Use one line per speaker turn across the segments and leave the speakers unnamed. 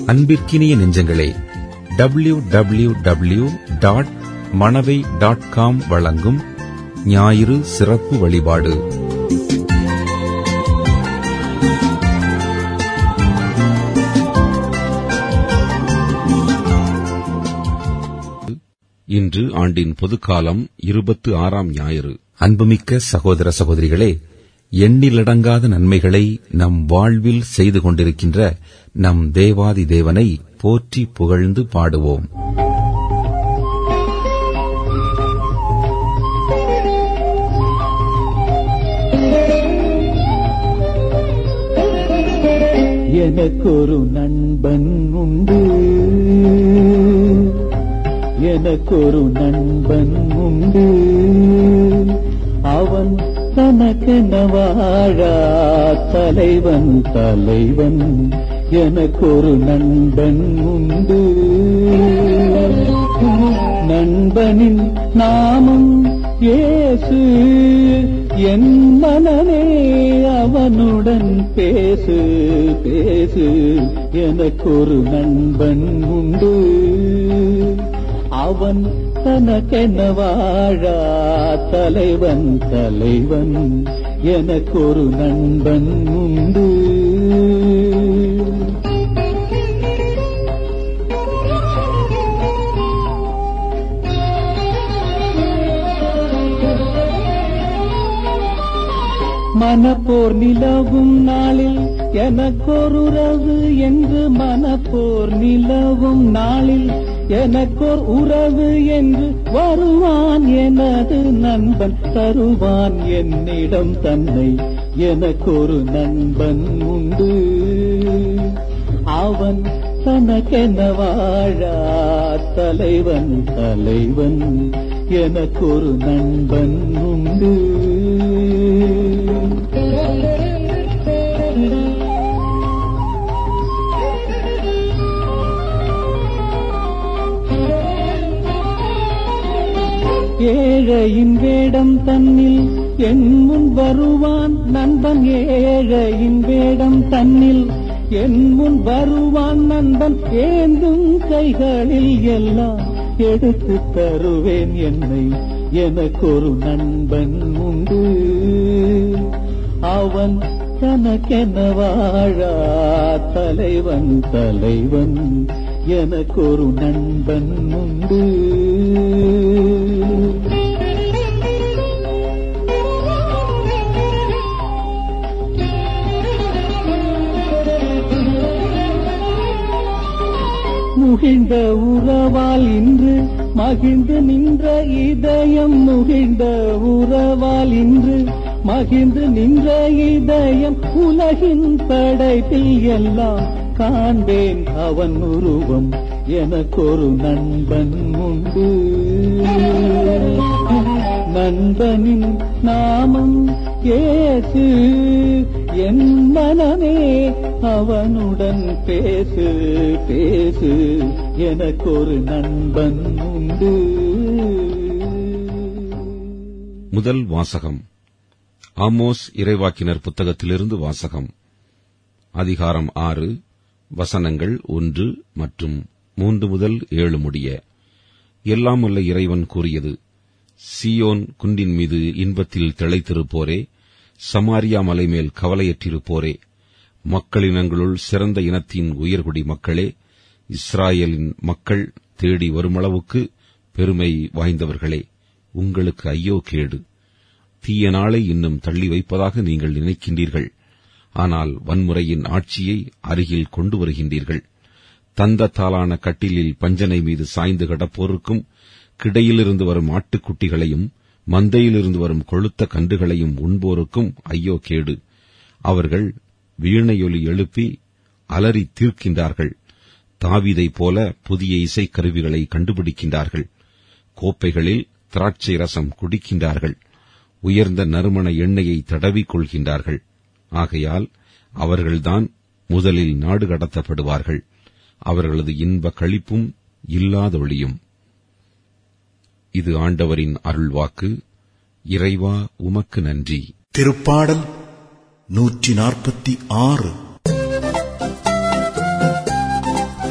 அன்பிற்கினிய நெஞ்சங்களே W W W dot Manavai dot com வழங்கும் ஞாயிறு சிறப்பு வழிபாடு இன்று ஆண்டின் பொதுக்காலம் இருபத்து ஆறாம் ஞாயிறு அன்புமிக்க சகோதர சகோதரிகளே எண்ணிலடங்காத நன்மைகளை நம் வாழ்வில் செய்து கொண்டிருக்கின்ற நம் தேவாதி தேவனை போற்றி புகழ்ந்து பாடுவோம்
எனக்கொரு நண்பன் உண்டு எனக்கொரு நண்பன் உண்டு அவன் தனக்கென வாழா தலைவன் தலைவன் எனக்கொரு நண்பன் உண்டு நண்பனின் நாமம் இயேசு என் மனமே அவனுடன் பேசு பேசு எனக்கொரு நண்பன் உண்டு அவன் தனக்கென வாழா தலைவன் தலைவன் எனக்கொரு நண்பன் உண்டு மனப்போர் நிலவும் நாளில் எனக்கொருறவு என்று மனப்போர் நிலவும் நாளில் எனக்கோர் உறவு என்று வருவான் எனது நண்பன் தருவான் என்னிடம் தன்னை எனக்கொரு நண்பன் உண்டு அவன் தனக்கென வாழா தலைவன் தலைவன் எனக்கொரு நண்பன் உண்டு ஏழையின் வேடம் தன்னில் என் முன் வருவான் நண்பன் ஏழையின் வேடம் தன்னில் என் முன் வருவான் நண்பன் ஏந்தும் கைகளில் எல்லாம் எடுத்து தருவேன் என்னை எனக்கொரு நண்பன் உண்டு அவன் தனக்கென வாழா தலைவன் தலைவன் எனக்கொரு நண்பன் உண்டு முகிழ்ந்த உறவால் இன்று மகிழ்ந்து நின்ற இதயம் முகிழ்ந்த உறவால் இன்று மகிழ்ந்து நின்ற இதயம் உலகின் படைப்பில் எல்லாம் காண்பேன் அவன் உருவம் எனக்கொரு நண்பன் உண்டு நண்பனின் நாமம் ஏசு என் மனமே அவனுடன் பேசு பேசு எனக்கொரு நண்பன் உண்டு
முதல் வாசகம் ஆமோஸ் இறைவாக்கினர் புத்தகத்திலிருந்து வாசகம் அதிகாரம் ஆறு வசனங்கள் ஒன்று மற்றும் மூன்று முதல் ஏழு முடிய எல்லாம் உள்ள இறைவன் கூறியது சியோன் குன்றின் மீது இன்பத்தில் திளைத்திருப்போரே சமாரியா மலை மேல் கவலையற்றிருப்போரே மக்களினங்களுள் சிறந்த இனத்தின் உயர்குடி மக்களே இஸ்ராயலின் மக்கள் தேடி வருமளவுக்கு பெருமை வாய்ந்தவர்களே உங்களுக்கு ஐயோ கேடு தீய நாளை இன்னும் தள்ளி வைப்பதாக நீங்கள் நினைக்கின்றீர்கள் ஆனால் வன்முறையின் ஆட்சியை அருகில் கொண்டு வருகின்றீர்கள் தந்தத்தாலான கட்டிலில் பஞ்சனை மீது சாய்ந்து கிடப்போருக்கும் கிடையிலிருந்து வரும் ஆட்டுக்குட்டிகளையும் மந்தையிலிருந்து வரும் கொழுத்த கன்றுகளையும் உண்போருக்கும் ஐயோ கேடு அவர்கள் வீணையொலி எழுப்பி அலறி தீர்க்கின்றார்கள் தாவிதைப் போல புதிய இசைக்கருவிகளை கண்டுபிடிக்கின்றார்கள் கோப்பைகளில் திராட்சை ரசம் குடிக்கின்றார்கள் உயர்ந்த நறுமண எண்ணெயை தடவிக் கொள்கின்றார்கள் ஆகையால் அவர்கள்தான் முதலில் நாடு கடத்தப்படுவார்கள் அவர்களது இன்ப களிப்பும் இல்லாதொழியும் இது ஆண்டவரின் அருள்வாக்கு இறைவா உமக்கு நன்றி
திருப்பாடல் நூற்றி நாற்பத்தி ஆறு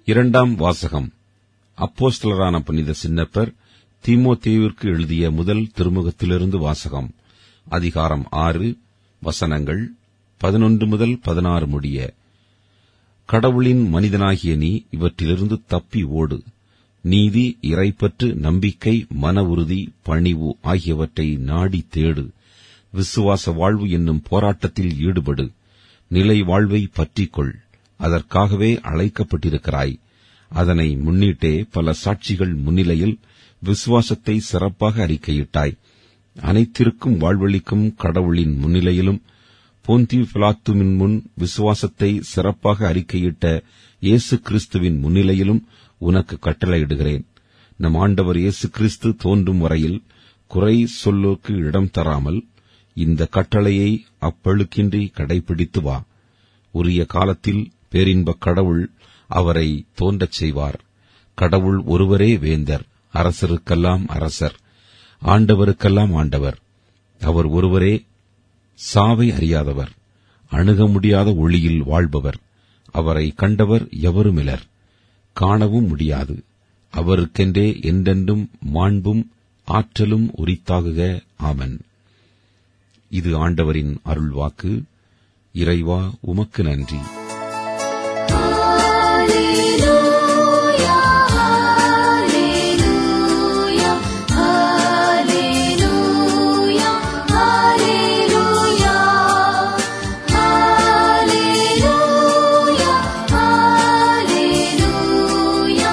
இரண்டாம் வாசகம் அப்போஸ்தலரான புனித சின்னப்பர் தீமோத்தேவிற்கு எழுதிய முதல் திருமுகத்திலிருந்து வாசகம் அதிகாரம் ஆறு வசனங்கள் பதினொன்று முதல் பதினாறு முடிய கடவுளின் மனிதனாகிய நீ இவற்றிலிருந்து தப்பி ஓடு நீதி இறைப்பற்று நம்பிக்கை மன உறுதி பணிவு ஆகியவற்றை நாடி தேடு விசுவாச வாழ்வு என்னும் போராட்டத்தில் ஈடுபடு நிலை வாழ்வை பற்றிக்கொள் அதற்காகவே அழைக்கப்பட்டிருக்கிறாய் அதனை முன்னிட்டே பல சாட்சிகள் முன்னிலையில் விசுவாசத்தை சிறப்பாக அறிக்கையிட்டாய் அனைத்திற்கும் வாழ்வளிக்கும் கடவுளின் முன்னிலையிலும் போந்தி பிலாத்துவின் முன் விசுவாசத்தை சிறப்பாக அறிக்கையிட்ட இயேசு கிறிஸ்துவின் முன்னிலையிலும் உனக்கு கட்டளையிடுகிறேன் நம் ஆண்டவர் இயேசு கிறிஸ்து தோன்றும் வரையில் குறை சொல்லுக்கு இடம் தராமல் இந்த கட்டளையை அப்பழுக்கின்றி கடைபிடித்து வா உரிய காலத்தில் பேரின்பக் கடவுள் அவரை தோன்றச் செய்வார் கடவுள் ஒருவரே வேந்தர் அரசருக்கெல்லாம் அரசர் ஆண்டவருக்கெல்லாம் ஆண்டவர் அவர் ஒருவரே சாவை அறியாதவர் அணுக முடியாத ஒளியில் வாழ்பவர் அவரை கண்டவர் எவருமிலர் காணவும் முடியாது அவருக்கென்றே என்றென்றும் மாண்பும் ஆற்றலும் உரித்தாகுக ஆமன் இது ஆண்டவரின் அருள்வாக்கு இறைவா உமக்கு நன்றி
Alleluia, Alleluia, Alleluia, Alleluia, Alleluia, Alleluia,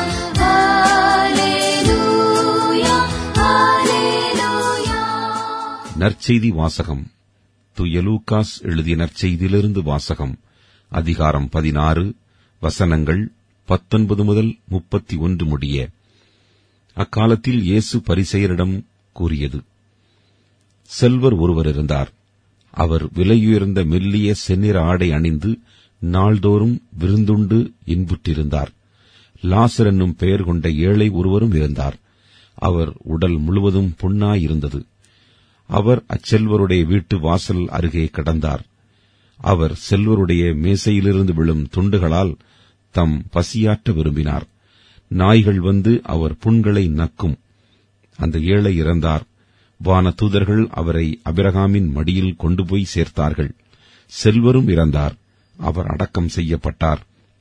Alleluia, Alleluia.
நற்செய்தி வாசகம் துய லூக்காஸ் எழுதிய நற்செய்தியிலிருந்து வாசகம் அதிகாரம் பதினாறு வசனங்கள் பத்தொன்பது முதல் முப்பத்தி ஒன்று முடிய அக்காலத்தில் இயேசு பரிசெயரிடம் கூறியது செல்வர் ஒருவர் இருந்தார் அவர் விலையுயர்ந்த மெல்லிய செந்நிற ஆடை அணிந்து நாள்தோறும் விருந்துண்டு இன்புற்றிருந்தார் லாசர் என்னும் பெயர் கொண்ட ஏழை ஒருவரும் இருந்தார் அவர் உடல் முழுவதும் புண்ணாயிருந்தது அவர் அச்செல்வருடைய வீட்டு வாசல் அருகே கிடந்தார் அவர் செல்வருடைய மேசையிலிருந்து விழும் துண்டுகளால் தம் பசியாற்ற விரும்பினார் நாய்கள் வந்து அவர் புண்களை நக்கும் அந்த ஏழை இறந்தார் வான தூதர்கள் அவரை அபிரகாமின் மடியில் கொண்டு போய் சேர்த்தார்கள் செல்வரும் இறந்தார் அவர் அடக்கம் செய்யப்பட்டார்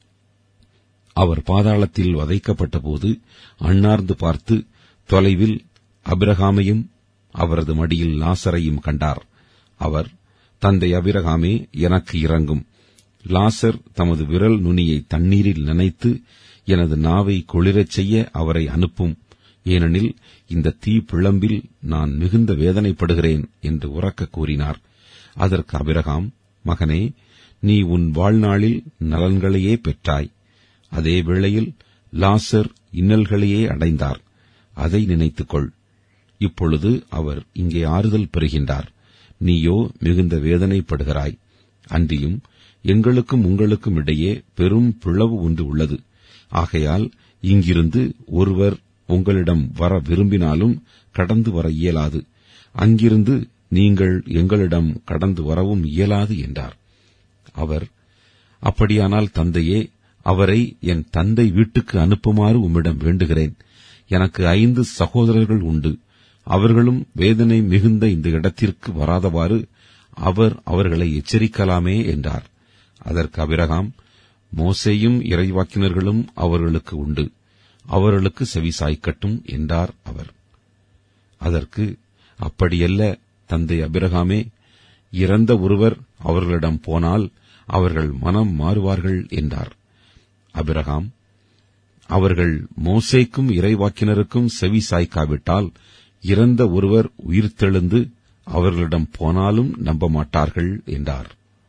அவர் பாதாளத்தில் வதைக்கப்பட்டபோது அண்ணார்ந்து பார்த்து தொலைவில் அபிரகாமையும் அவரது மடியில் லாசரையும் கண்டார் அவர் தந்தை அபிரகாமே எனக்கு இறங்கும் லாசர் தமது விரல் நுனியை தண்ணீரில் நனைத்து எனது நாவை குளிரச் செய்ய அவரை அனுப்பும் ஏனெனில் இந்த தீ பிழம்பில் நான் மிகுந்த வேதனைப்படுகிறேன் என்று உறக்க கூறினார் அதற்கு அபிரகாம் மகனே நீ உன் வாழ்நாளில் நலன்களையே பெற்றாய் அதே வேளையில் லாசர் இன்னல்களையே அடைந்தார் அதை நினைத்துக்கொள் இப்பொழுது அவர் இங்கே ஆறுதல் பெறுகின்றார் நீயோ மிகுந்த வேதனைப்படுகிறாய் அன்றியும் எங்களுக்கும் உங்களுக்கும் இடையே பெரும் பிளவு ஒன்று உள்ளது ஆகையால் இங்கிருந்து ஒருவர் உங்களிடம் வர விரும்பினாலும் கடந்து வர இயலாது அங்கிருந்து நீங்கள் எங்களிடம் கடந்து வரவும் இயலாது என்றார் அவர் அப்படியானால் தந்தையே அவரை என் தந்தை வீட்டுக்கு அனுப்புமாறு உம்மிடம் வேண்டுகிறேன் எனக்கு ஐந்து சகோதரர்கள் உண்டு அவர்களும் வேதனை மிகுந்த இந்த இடத்திற்கு வராதவாறு அவர் அவர்களை எச்சரிக்கலாமே என்றார் அதற்கு அபிரகாம் மோசேயும் இறைவாக்கினர்களும் அவர்களுக்கு உண்டு அவர்களுக்கு செவி சாய்க்கட்டும் என்றார் அவர் அதற்கு அப்படியல்ல தந்தை அபிரகாமே இறந்த ஒருவர் அவர்களிடம் போனால் அவர்கள் மனம் மாறுவார்கள் என்றார் அபிரகாம் அவர்கள் மோசேக்கும் இறைவாக்கினருக்கும் செவி சாய்க்காவிட்டால் இறந்த ஒருவர் உயிர்த்தெழுந்து அவர்களிடம் போனாலும் நம்ப மாட்டார்கள் என்றார்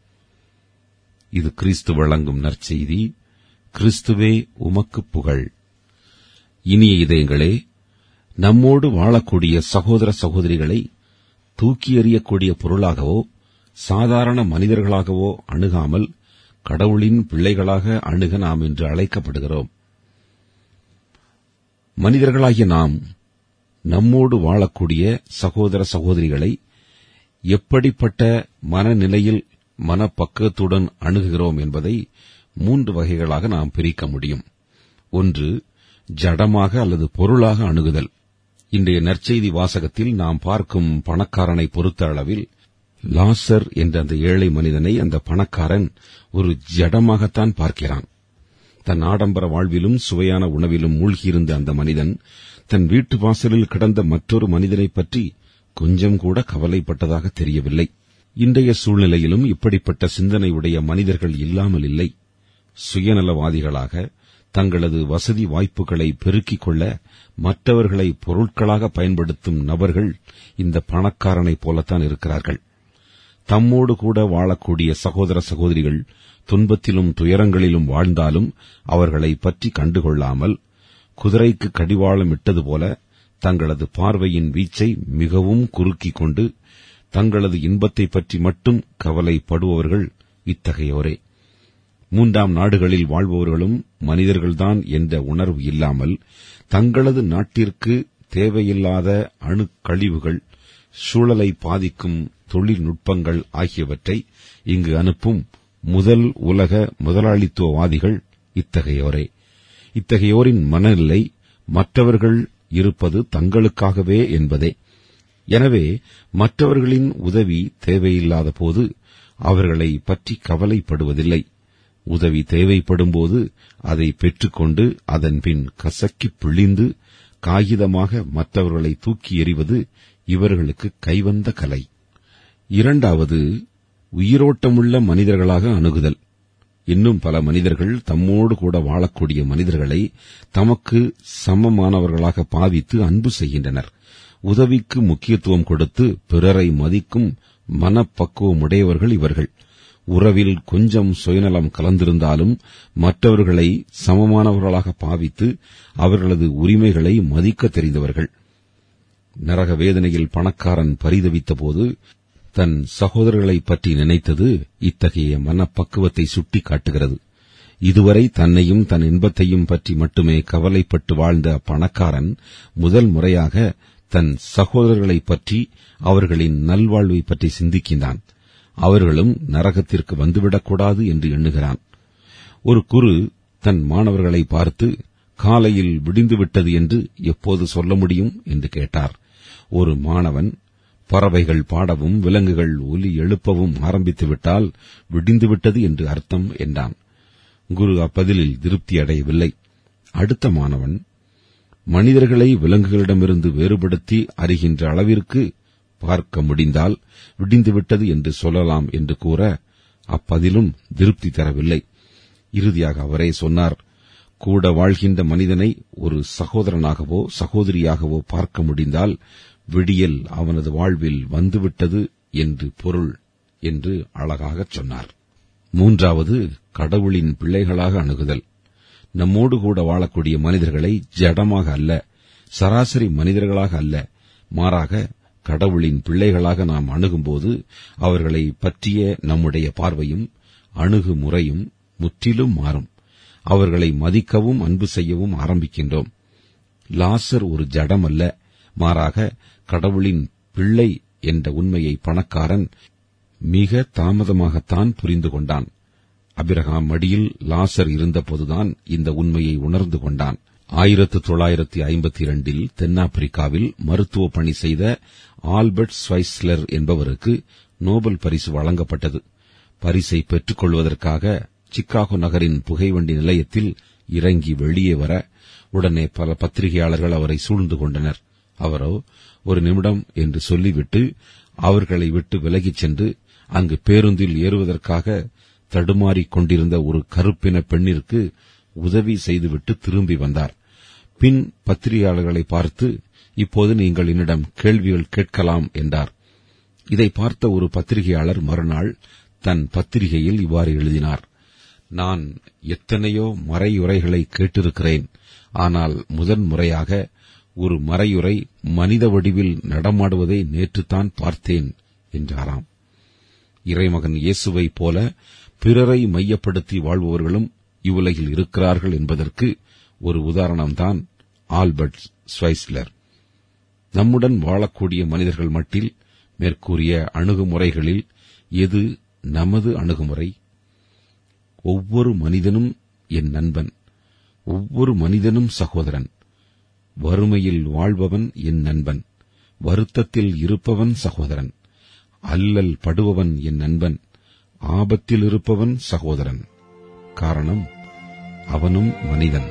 இது கிறிஸ்து வழங்கும் நற்செய்தி கிறிஸ்துவே உமக்கு புகழ் இனிய இதயங்களே நம்மோடு வாழக்கூடிய சகோதர சகோதரிகளை தூக்கி எறியக்கூடிய பொருளாகவோ சாதாரண மனிதர்களாகவோ அணுகாமல் கடவுளின் பிள்ளைகளாக அணுக நாம் என்று அழைக்கப்படுகிறோம் மனிதர்களாகிய நாம் நம்மோடு வாழக்கூடிய சகோதர சகோதரிகளை எப்படிப்பட்ட மனநிலையில் மனப்பக்குவத்துடன் அணுகுகிறோம் என்பதை மூன்று வகைகளாக நாம் பிரிக்க முடியும் ஒன்று ஜடமாக அல்லது பொருளாக அணுகுதல் இன்றைய நற்செய்தி வாசகத்தில் நாம் பார்க்கும் பணக்காரனை பொறுத்த அளவில் லாசர் என்ற அந்த ஏழை மனிதனை அந்த பணக்காரன் ஒரு ஜடமாகத்தான் பார்க்கிறான் தன் ஆடம்பர வாழ்விலும் சுவையான உணவிலும் மூழ்கியிருந்த அந்த மனிதன் தன் வீட்டு வாசலில் கிடந்த மற்றொரு மனிதனைப் பற்றி கொஞ்சம் கூட கவலைப்பட்டதாக தெரியவில்லை இன்றைய சூழ்நிலையிலும் இப்படிப்பட்ட சிந்தனையுடைய மனிதர்கள் இல்லாமல் இல்லை சுயநலவாதிகளாக தங்களது வசதி வாய்ப்புகளை பெருக்கிக் கொள்ள மற்றவர்களை பொருட்களாக பயன்படுத்தும் நபர்கள் இந்த பணக்காரனைப் போலத்தான் இருக்கிறார்கள் தம்மோடு கூட வாழக்கூடிய சகோதர சகோதரிகள் துன்பத்திலும் துயரங்களிலும் வாழ்ந்தாலும் அவர்களை பற்றி கண்டுகொள்ளாமல் குதிரைக்கு கடிவாளம் இட்டது போல தங்களது பார்வையின் வீச்சை மிகவும் குறுக்கிக் கொண்டு தங்களது இன்பத்தைப் பற்றி மட்டும் கவலைப்படுபவர்கள் இத்தகையோரே மூன்றாம் நாடுகளில் வாழ்பவர்களும் மனிதர்கள்தான் என்ற உணர்வு இல்லாமல் தங்களது நாட்டிற்கு தேவையில்லாத அணு கழிவுகள் சூழலை பாதிக்கும் தொழில்நுட்பங்கள் ஆகியவற்றை இங்கு அனுப்பும் முதல் உலக முதலாளித்துவவாதிகள் இத்தகையோரே இத்தகையோரின் மனநிலை மற்றவர்கள் இருப்பது தங்களுக்காகவே என்பதே எனவே மற்றவர்களின் உதவி தேவையில்லாத போது அவர்களை பற்றி கவலைப்படுவதில்லை உதவி தேவைப்படும்போது அதை பெற்றுக்கொண்டு அதன்பின் கசக்கிப் பிழிந்து காகிதமாக மற்றவர்களை தூக்கி எறிவது இவர்களுக்கு கைவந்த கலை இரண்டாவது உயிரோட்டமுள்ள மனிதர்களாக அணுகுதல் இன்னும் பல மனிதர்கள் தம்மோடு கூட வாழக்கூடிய மனிதர்களை தமக்கு சமமானவர்களாக பாவித்து அன்பு செய்கின்றனர் உதவிக்கு முக்கியத்துவம் கொடுத்து பிறரை மதிக்கும் மனப்பக்குவமுடையவர்கள் இவர்கள் உறவில் கொஞ்சம் சுயநலம் கலந்திருந்தாலும் மற்றவர்களை சமமானவர்களாக பாவித்து அவர்களது உரிமைகளை மதிக்க தெரிந்தவர்கள் நரக வேதனையில் பணக்காரன் பரிதவித்தபோது தன் சகோதரர்களைப் பற்றி நினைத்தது இத்தகைய மனப்பக்குவத்தை சுட்டிக் காட்டுகிறது இதுவரை தன்னையும் தன் இன்பத்தையும் பற்றி மட்டுமே கவலைப்பட்டு வாழ்ந்த பணக்காரன் முதல் முறையாக தன் சகோதரர்களைப் பற்றி அவர்களின் நல்வாழ்வை பற்றி சிந்திக்கின்றான் அவர்களும் நரகத்திற்கு வந்துவிடக்கூடாது என்று எண்ணுகிறான் ஒரு குரு தன் மாணவர்களை பார்த்து காலையில் விடிந்துவிட்டது என்று எப்போது சொல்ல முடியும் என்று கேட்டார் ஒரு மாணவன் பறவைகள் பாடவும் விலங்குகள் ஒலி எழுப்பவும் ஆரம்பித்துவிட்டால் விடிந்துவிட்டது என்று அர்த்தம் என்றான் குரு அப்பதிலில் திருப்தி அடையவில்லை அடுத்த மாணவன் மனிதர்களை விலங்குகளிடமிருந்து வேறுபடுத்தி அறிகின்ற அளவிற்கு பார்க்க முடிந்தால் விடிந்துவிட்டது என்று சொல்லலாம் என்று கூற அப்பதிலும் திருப்தி தரவில்லை இறுதியாக அவரே சொன்னார் கூட வாழ்கின்ற மனிதனை ஒரு சகோதரனாகவோ சகோதரியாகவோ பார்க்க முடிந்தால் விடியல் அவனது வாழ்வில் வந்துவிட்டது என்று பொருள் என்று அழகாகச் சொன்னார் மூன்றாவது கடவுளின் பிள்ளைகளாக அணுகுதல் நம்மோடு கூட வாழக்கூடிய மனிதர்களை ஜடமாக அல்ல சராசரி மனிதர்களாக அல்ல மாறாக கடவுளின் பிள்ளைகளாக நாம் அணுகும்போது அவர்களை பற்றிய நம்முடைய பார்வையும் அணுகுமுறையும் முற்றிலும் மாறும் அவர்களை மதிக்கவும் அன்பு செய்யவும் ஆரம்பிக்கின்றோம் லாசர் ஒரு ஜடம் அல்ல மாறாக கடவுளின் பிள்ளை என்ற உண்மையை பணக்காரன் மிக தாமதமாகத்தான் புரிந்து கொண்டான் அபிரகாம் மடியில் லாசர் இருந்தபோதுதான் இந்த உண்மையை உணர்ந்து கொண்டான் ஆயிரத்து தொள்ளாயிரத்தி ஐம்பத்தி இரண்டில் தென்னாப்பிரிக்காவில் மருத்துவ பணி செய்த ஆல்பர்ட் ஸ்வைஸ்லர் என்பவருக்கு நோபல் பரிசு வழங்கப்பட்டது பரிசை பெற்றுக் கொள்வதற்காக சிக்காகோ நகரின் புகைவண்டி நிலையத்தில் இறங்கி வெளியே வர உடனே பல பத்திரிகையாளர்கள் அவரை சூழ்ந்து கொண்டனர் அவரோ ஒரு நிமிடம் என்று சொல்லிவிட்டு அவர்களை விட்டு விலகிச் சென்று அங்கு பேருந்தில் ஏறுவதற்காக தடுமாறிக் கொண்டிருந்த ஒரு கருப்பின பெண்ணிற்கு உதவி செய்துவிட்டு திரும்பி வந்தார் பின் பத்திரிகையாளர்களை பார்த்து இப்போது நீங்கள் என்னிடம் கேள்விகள் கேட்கலாம் என்றார் இதை பார்த்த ஒரு பத்திரிகையாளர் மறுநாள் தன் பத்திரிகையில் இவ்வாறு எழுதினார் நான் எத்தனையோ மறையுரைகளை கேட்டிருக்கிறேன் ஆனால் முதன் முறையாக ஒரு மறையுரை மனித வடிவில் நடமாடுவதை நேற்றுத்தான் பார்த்தேன் என்றாராம் இறைமகன் இயேசுவைப் போல பிறரை மையப்படுத்தி வாழ்பவர்களும் இவ்வுலகில் இருக்கிறார்கள் என்பதற்கு ஒரு உதாரணம்தான் ஆல்பர்ட் ஸ்வைஸ்லர் நம்முடன் வாழக்கூடிய மனிதர்கள் மட்டில் மேற்கூறிய அணுகுமுறைகளில் எது நமது அணுகுமுறை ஒவ்வொரு மனிதனும் என் நண்பன் ஒவ்வொரு மனிதனும் சகோதரன் வறுமையில் வாழ்பவன் என் நண்பன் வருத்தத்தில் இருப்பவன் சகோதரன் அல்லல் படுபவன் என் நண்பன் ஆபத்தில் இருப்பவன் சகோதரன் காரணம் அவனும் மனிதன்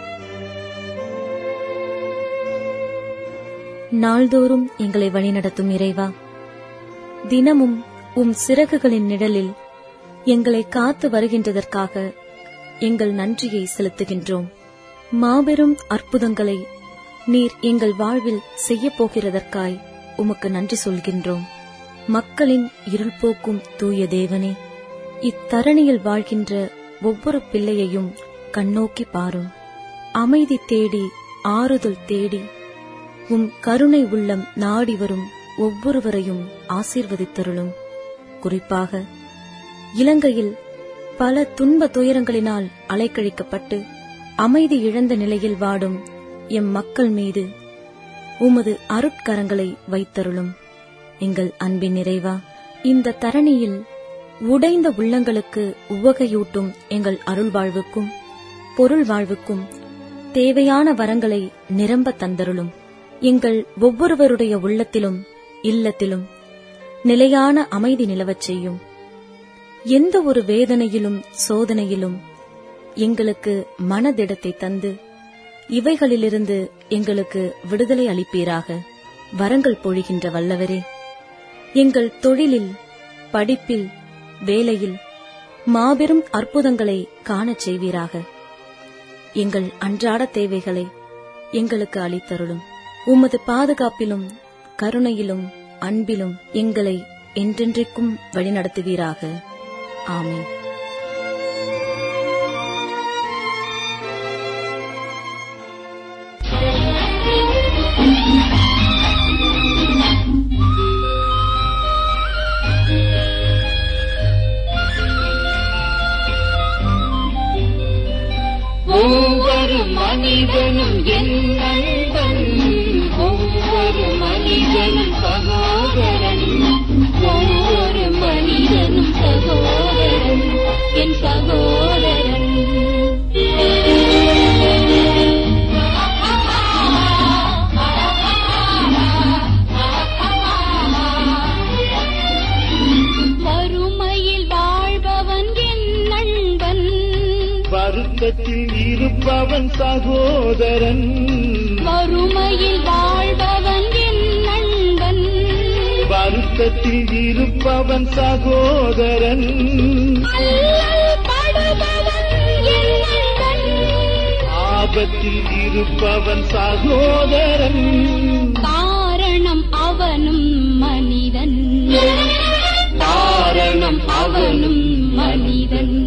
நாள்தோறும் எங்களை வழிநடத்தும் இறைவா தினமும் உம் சிறகுகளின் நிழலில் எங்களை காத்து வருகின்றதற்காக எங்கள் நன்றியை செலுத்துகின்றோம் மாபெரும் அற்புதங்களை நீர் எங்கள் வாழ்வில் செய்யப் போகிறதற்காய் உமக்கு நன்றி சொல்கின்றோம் மக்களின் இருள் போக்கும் தூய தேவனே இத்தரணியில் வாழ்கின்ற ஒவ்வொரு பிள்ளையையும் கண்ணோக்கி பாரும் அமைதி தேடி ஆறுதல் தேடி உம் கருணை உள்ளம் நாடி வரும் ஒவ்வொருவரையும் ஆசீர்வதித்தருளும் குறிப்பாக இலங்கையில் பல துன்ப துயரங்களினால் அலைக்கழிக்கப்பட்டு அமைதி இழந்த நிலையில் வாடும் எம் மக்கள் மீது உமது அருட்கரங்களை வைத்தருளும் எங்கள் அன்பின் நிறைவா இந்த தரணியில் உடைந்த உள்ளங்களுக்கு உவகையூட்டும் எங்கள் அருள் வாழ்வுக்கும் பொருள் வாழ்வுக்கும் தேவையான வரங்களை நிரம்ப தந்தருளும் எங்கள் ஒவ்வொருவருடைய உள்ளத்திலும் இல்லத்திலும் நிலையான அமைதி நிலவச் செய்யும் எந்த ஒரு வேதனையிலும் சோதனையிலும் எங்களுக்கு மனதிடத்தை தந்து இவைகளிலிருந்து எங்களுக்கு விடுதலை அளிப்பீராக வரங்கள் பொழிகின்ற வல்லவரே எங்கள் தொழிலில் படிப்பில் வேலையில் மாபெரும் அற்புதங்களை காணச் செய்வீராக எங்கள் அன்றாட தேவைகளை எங்களுக்கு அளித்தருளும் உமது பாதுகாப்பிலும் கருணையிலும் அன்பிலும் எங்களை என்றென்றைக்கும் வழிநடத்துவீராக ஆமென்
ஒவ்வொரு மனிதனும் என் நண்பன் ஒவ்வொரு மனிதனும் சகோதரன் ஒவ்வொரு மனிதனும் சகோதரன் என் சகோதரன் வறுமையில் வாழ்பவன் என் நண்பன்
வருத்தத்தில் இருப்பவன் சகோதரன்
வறுமையில் வாழ்பவன் என் நண்பன்
வருத்தத்தில் இருப்பவன் சகோதரன்
அல்லல் படுபவன் என் நண்பன்
ஆபத்தில் இருப்பவன் சகோதரன்
காரணம் அவனும் மனிதன் காரணம் அவனும் மனிதன்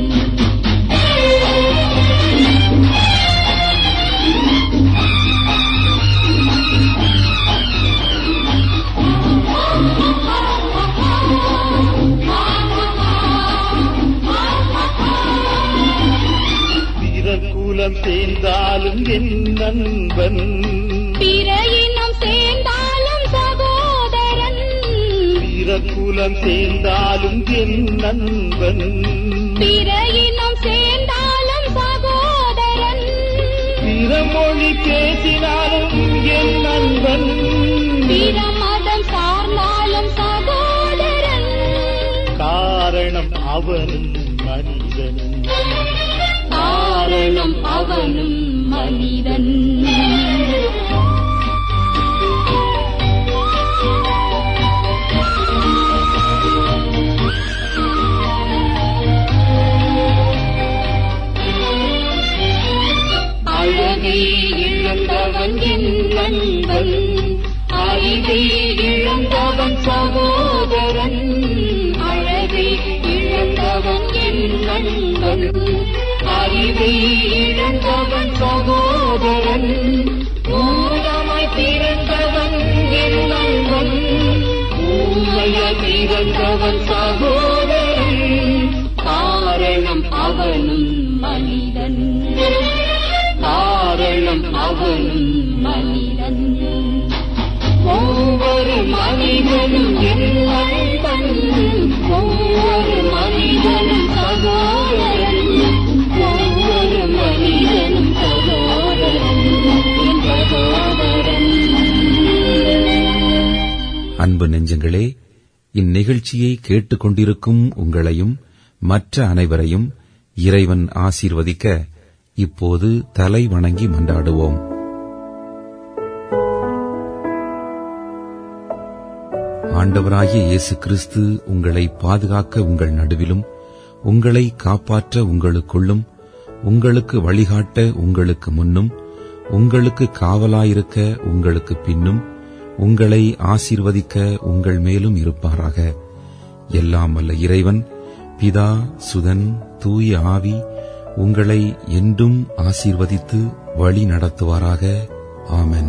பிறர் குலம் சேர்ந்தாலும் என் நண்பன்
பிற இனம் சேர்ந்தாலும் சகோதரன்
பிறர் குலம் சேர்ந்தாலும் என் நண்பன்
பிற இனம் சேர்ந்தாலும் சகோதரன்
பிற மொழி பேசினாலும் என் நண்பன்
பிற மதம் சார்ந்தாலும் சகோதரன்
காரணம் அவனும் மனிதன்
காரணம் அவனும் மனிதன் அழகை இழந்தவன் என் நண்பன் அறிவை இழந்தவன் சகோதரன் அழகை இழந்தவன் என் நண்பன் அறிவை இழந்தவன் சகோதரன் ஊனமாய் பிறந்தவன் என் நண்பன் ஊமையாய் பிறந்தவன் சகோதரன் காரணம் அவனும் மனிதன் காரணம் அவனும் மனிதன் ஒவ்வொரு மனிதனும் என் நண்பன் ஒவ்வொரு மனிதனும் சகோதரன் ஒவ்வொரு மனிதனும்
அன்பு நெஞ்சங்களே இந்நிகழ்ச்சியை கேட்டுக்கொண்டிருக்கும் உங்களையும் மற்ற அனைவரையும் இறைவன் ஆசீர்வதிக்க இப்போது தலை வணங்கி மன்றாடுவோம் ஆண்டவராகிய இயேசு கிறிஸ்து உங்களை பாதுகாக்க உங்கள் நடுவிலும் உங்களை காப்பாற்ற உங்களுக்குள்ளும் உங்களுக்கு வழிகாட்ட உங்களுக்கு முன்னும் உங்களுக்கு காவலாயிருக்க உங்களுக்கு பின்னும் உங்களை ஆசீர்வதிக்க உங்கள் மேலும் இருப்பாராக எல்லாம் வல்ல இறைவன் பிதா சுதன் தூய ஆவி உங்களை என்றும் ஆசீர்வதித்து வழி நடத்துவாராக ஆமென்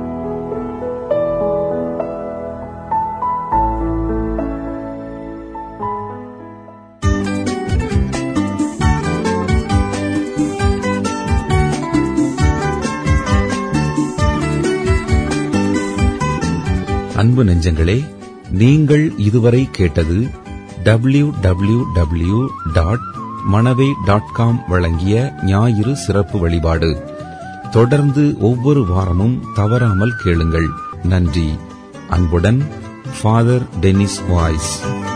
அன்பு நெஞ்சங்களே நீங்கள் இதுவரை கேட்டது W W W dot Manavai dot com வழங்கிய ஞாயிறு சிறப்பு வழிபாடு தொடர்ந்து ஒவ்வொரு வாரமும் தவறாமல் கேளுங்கள் நன்றி அன்புடன் ஃபாதர் டென்னிஸ் வாய்ஸ்